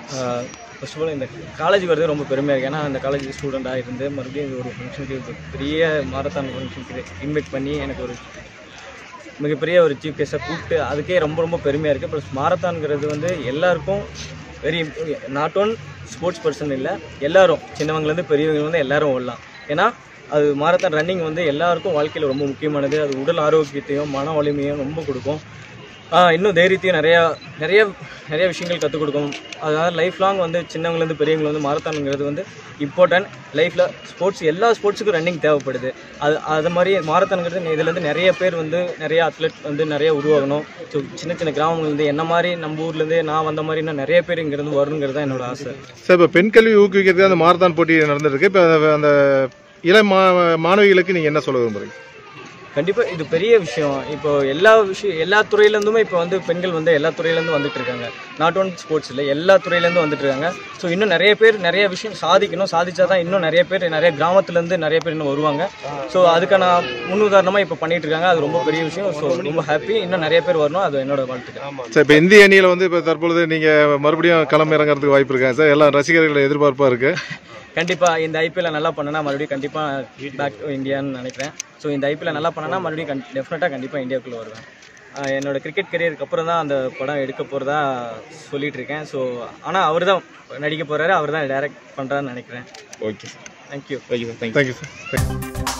first of all இந்த college வரது ரொம்ப பெருமையாக இருக்குது ஏன்னா அந்த காலேஜ் ஸ்டூடெண்ட்டாக இருந்து மறுபடியும் இது ஒரு ஃபங்க்ஷனுக்கு இது பெரிய மாரத்தான் ஃபங்க்ஷனுக்கு இன்வைட் பண்ணி எனக்கு ஒரு மிகப்பெரிய ஒரு சீஃப் கெஸ்ட்டாக கூப்பிட்டு அதுக்கே ரொம்ப ரொம்ப பெருமையாக இருக்குது ப்ளஸ் மாரத்தான்ங்கிறது வந்து எல்லாருக்கும் very not one sports person இல்லை எல்லாரும் சின்னவங்கலேருந்து பெரியவங்க வந்து எல்லாரும் ஓடலாம் ஏன்னா அது மாரத்தான் ரன்னிங் வந்து எல்லாருக்கும் வாழ்க்கையில் ரொம்ப முக்கியமானது அது உடல் ஆரோக்கியத்தையும் மன வலிமையும் ரொம்ப கொடுக்கும் ஆஹ் இன்னும் தைரியத்தையும் நிறையா நிறைய நிறைய விஷயங்கள் கற்றுக் கொடுக்கும் அதனால் லைஃப் லாங் வந்து சின்னவங்கலேருந்து பெரியவங்க வந்து மாரத்தானுங்கிறது வந்து இம்பார்ட்டன்ட் லைஃப்பில் ஸ்போர்ட்ஸ் எல்லா ஸ்போர்ட்ஸுக்கும் ரன்னிங் தேவைப்படுது அது அது மாதிரி மாரத்தானுங்கிறது இதுலேருந்து நிறைய பேர் வந்து நிறைய அத்லெட் வந்து நிறைய உருவாகணும் ஸோ சின்ன சின்ன கிராமங்கள்லேருந்து என்ன மாதிரி நம்ம ஊர்லேருந்து நான் வந்த மாதிரி இன்னும் நிறைய பேர் இங்கேருந்து வரணுங்கிறது தான் என்னோட ஆசை சார் இப்போ பெண் கல்வி ஊக்குவிக்கிறதுக்கு அந்த மாரத்தான் போட்டி நடந்துருக்கு இப்போ அந்த இளம் மா மாணவிகளுக்கு நீங்கள் என்ன சொல்ல விரும்புறீங்க கண்டிப்பாக இது பெரிய விஷயம் இப்போ எல்லா விஷயம் எல்லா துறையிலேருந்துமே இப்போ வந்து பெண்கள் வந்து எல்லா துறையிலேருந்து வந்துட்டு இருக்காங்க நாட் ஒன் ஸ்போர்ட்ஸ் இல்லை எல்லா துறையிலேருந்து வந்துட்டு இருக்காங்க ஸோ இன்னும் நிறைய பேர் நிறைய விஷயம் சாதிக்கணும் சாதிச்சா தான் இன்னும் நிறைய பேர் நிறைய கிராமத்துலேருந்து நிறைய பேர் இன்னும் வருவாங்க ஸோ அதுக்கான முன்னுதாரணமாக இப்போ பண்ணிட்டு இருக்காங்க அது ரொம்ப பெரிய விஷயம் ஸோ ரொம்ப ஹாப்பி இன்னும் நிறைய பேர் வரணும் அது என்னோட வாழ்த்துக்கள் சார் இப்போ இந்திய அணியில் வந்து இப்போ தற்பொழுது நீங்கள் மறுபடியும் களம் இறங்குறதுக்கு வாய்ப்பு இருக்கா சார் எல்லாம் ரசிகர்கள் எதிர்பார்ப்பாக இருக்குது கண்டிப்பாக இந்த ஐபிஎல்ல நல்லா பண்ணனா மறுபடியும் கண்டிப்பாக பேக் டு இந்தியான்னு நினைக்கிறேன் ஸோ இந்த ஐபிஎல்ல நல்லா பண்ணனா மறுபடியும் கண் டெஃபினட்டாக கண்டிப்பாக இந்தியாவுக்குள்ளே வருவேன் ஆஹ் என்னோட கிரிக்கெட் கரியருக்கு அப்புறம் தான் அந்த படம் எடுக்க போகிறதா சொல்லிட்டு இருக்கேன் ஸோ ஆனால் அவர் தான் நடிக்க போகிறாரு அவர் தான் டைரக்ட் பண்ணுறான்னு நினைக்கிறேன் ஓகே தேங்க்யூ தேங்க்யூ சார்